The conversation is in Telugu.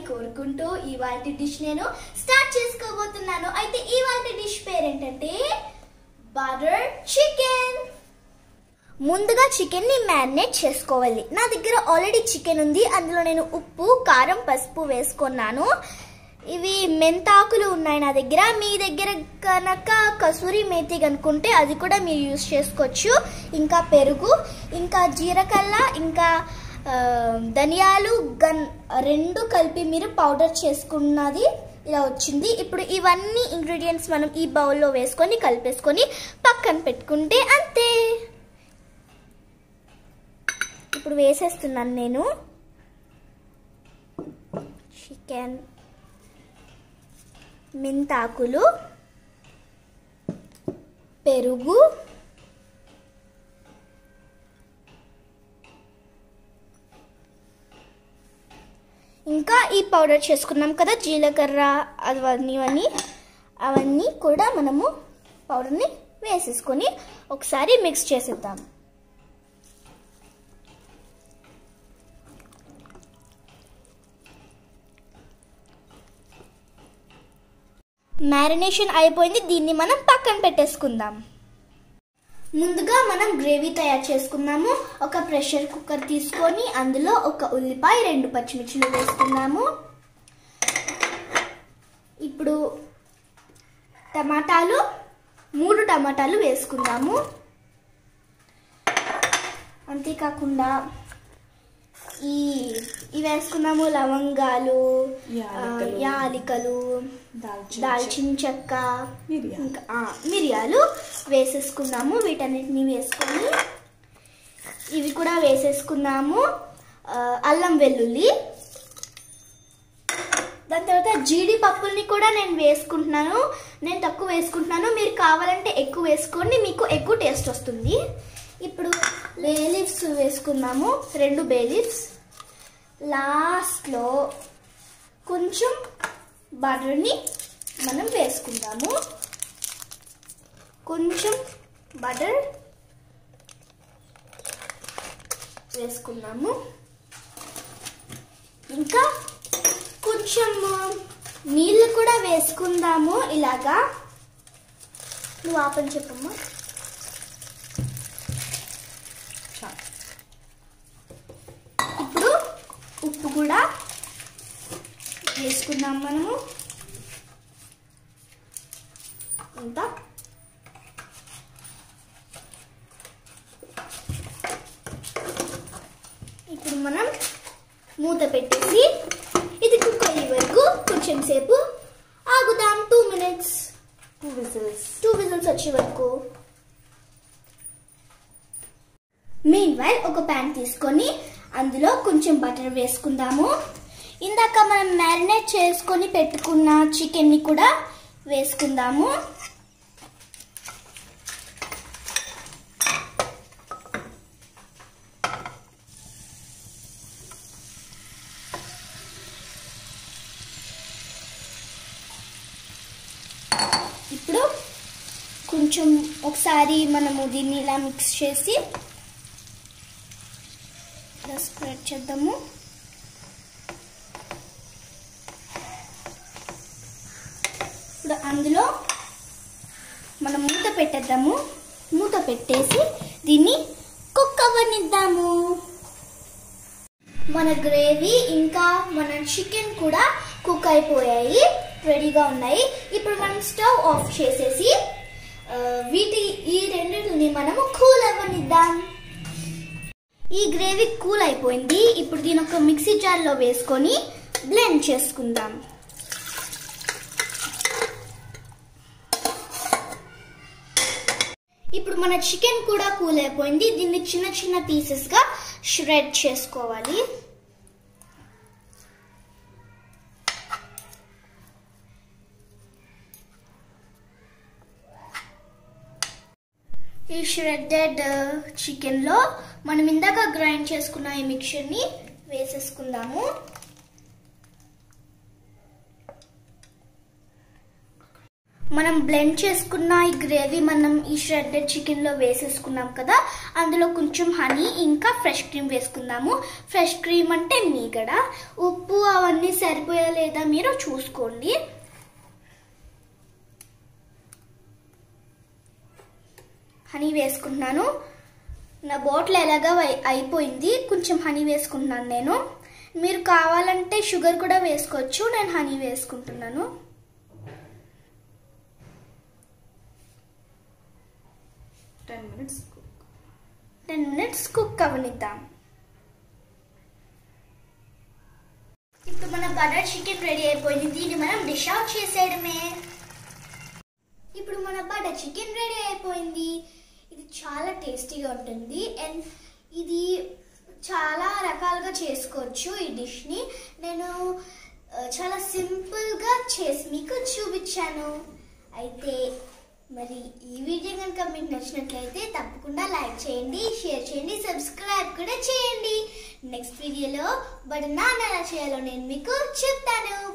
కోరుకుంటూ ఇవాళ డిష్ నేను స్టార్ట్ చేసుకోబోతున్నాను అయితే ఇవాళ డిష్ పేరేంటంటే బటర్ చికెన్ ముందుగా చికెన్ ని మ్యారినేట్ చేసుకోవాలి నా దగ్గర ఆల్రెడీ చికెన్ ఉంది అందులో నేను ఉప్పు కారం పసుపు వేసుకున్నాను ఇవి మెంతాకులు ఉన్నాయి నా దగ్గర మీ దగ్గర కనుక కసూరి మేతి కనుక్కుంటే అది కూడా మీరు యూస్ చేసుకోవచ్చు ఇంకా పెరుగు ఇంకా జీలకర్ర ఇంకా ఆ, ధనియాలు గన్ రెండు కలిపి మీరు పౌడర్ చేసుకున్నది ఇలా వచ్చింది ఇప్పుడు ఇవన్నీ ఇంగ్రీడియంట్స్ మనం ఈ బౌల్లో వేసుకొని కలిపేసుకొని పక్కన పెట్టుకుంటే అంతే ఇప్పుడు వేసేస్తున్నాను నేను చికెన్ మెంతాకులు పెరుగు ఇంకా ఈ పౌడర్ చేసుకున్నాం కదా జీలకర్ర అవన్నీ అవన్నీ అవన్నీ కూడా మనము పౌడర్ని వేసేసుకొని ఒకసారి మిక్స్ చేసేద్దాం మ్యారినేషన్ అయిపోయింది దీన్ని మనం పక్కన పెట్టేసుకుందాం ముందుగా మనం గ్రేవీ తయారు చేసుకుందాము ఒక ప్రెషర్ కుక్కర్ తీసుకొని అందులో ఒక ఉల్లిపాయ రెండు పచ్చిమిర్చిలు వేసుకుందాము ఇప్పుడు టమాటాలు మూడు టమాటాలు వేసుకుందాము అంతేకాకుండా ఈ ఇవి వేసుకున్నాము లవంగాలు ఆ, యాలకులు. యాలికలు దాల్చిన దాల్చిన చెక్క మిరియాలు. ఇంకా ఆ, మిరియాలు వేసేసుకుందాము వీటన్నిటిని వేసుకొని ఇవి కూడా వేసేసుకున్నాము ఆ, అల్లం వెల్లుల్లి దాని తర్వాత జీడిపప్పుల్ని కూడా నేను వేసుకుంటున్నాను నేను తక్కువ వేసుకుంటున్నాను మీరు కావాలంటే ఎక్కువ వేసుకోండి మీకు ఎక్కువ టేస్ట్ వస్తుంది ఇప్పుడు బే లీవ్స్ వేసుకున్నాము రెండు బే లీవ్స్ లాస్ట్లో కొంచెం బటర్ని మనం వేసుకుందాము కొంచెం బటర్ వేసుకుందాము ఇంకా కొంచెం నీళ్ళు కూడా వేసుకుందాము ఇలాగా నువ్వు ఆపని చెప్పమ్మా చాలు. ఇప్పుడు ఉప్పు కూడా వేసుకుందాం మనము ఇంత ఇప్పుడు మనం మూత పెట్టేసి ఇది కుక్ అయ్యే వరకు కొంచెం సేపు ఆగుదాం two minutes two whistles two whistles వచ్చే వరకు మీన్ వైల్ ఒక ప్యాన్ తీసుకొని అందులో కొంచెం బటర్ వేసుకుందాము ఇందాక మనం మ్యారినేట్ చేసుకొని పెట్టుకున్న చికెన్ని కూడా వేసుకుందాము ఇప్పుడు కొంచెం ఒకసారి మనము దీన్ని ఇలా మిక్స్ చేసి ఇలా స్ప్రెడ్ చేద్దాము ఇప్పుడు అందులో మనం మూత పెట్టేద్దాము మూత పెట్టేసి దీన్ని కుక్ అవ్వనిద్దాము మన గ్రేవీ ఇంకా మన చికెన్ కూడా కుక్ అయిపోయాయి రెడీగా ఉన్నాయి ఇప్పుడు మనం స్టవ్ ఆఫ్ చేసేసి ఆ, వీటి ఈ రెండింటిని మనము కూల్ అవ్వనిద్దాం ఈ గ్రేవీ కూల్ అయిపోయింది ఇప్పుడు దీని ఒక మిక్సీ జార్లో వేసుకొని బ్లెండ్ చేసుకుందాం ఇప్పుడు మన చికెన్ కూడా కూల్ అయిపోయింది దీన్ని చిన్న చిన్న పీసెస్ గా ష్రెడ్ చేసుకోవాలి ఈ ష్రెడెడ్ చికెన్ లో మనం ఇందాక గ్రైండ్ చేసుకున్న ఈ మిక్చర్ ని వేసేసుకుందాము మనం బ్లెండ్ చేసుకున్న ఈ గ్రేవీ మనం ఈ షెడ్డెడ్ చికెన్లో వేసేసుకున్నాం కదా అందులో కొంచెం హనీ ఇంకా ఫ్రెష్ క్రీమ్ వేసుకుందాము ఫ్రెష్ క్రీమ్ అంటే మీగడ ఉప్పు అవన్నీ సరిపోయా లేదా మీరు చూసుకోండి హనీ వేసుకుంటున్నాను నా బాటిల్ ఎలాగా అయి- అయిపోయింది కొంచెం హనీ వేసుకుంటున్నాను నేను మీరు కావాలంటే షుగర్ కూడా వేసుకోవచ్చు నేను హనీ వేసుకుంటున్నాను ten minutes ten minutes cook అవనిద్దాం ఇప్పుడు మన బటర్ చికెన్ రెడీ అయిపోయింది దీన్ని మనం డిష్ అవుట్ చేసేయడమే ఇప్పుడు మన బటర్ చికెన్ రెడీ అయిపోయింది ఇది చాలా టేస్టీగా ఉంటుంది అండ్ ఇది చాలా రకాలుగా చేసుకోవచ్చు ఈ డిష్ని నేను ఆ, చాలా సింపుల్గా చేసి మీకు చూపించాను అయితే మరి ఈ వీడియో కనుక మీకు నచ్చినట్లయితే తప్పకుండా లైక్ చేయండి షేర్ చేయండి సబ్స్క్రైబ్ కూడా చేయండి నెక్స్ట్ వీడియోలో బట్ నాన్న ఎలా చేయాలో నేను మీకు చెప్తాను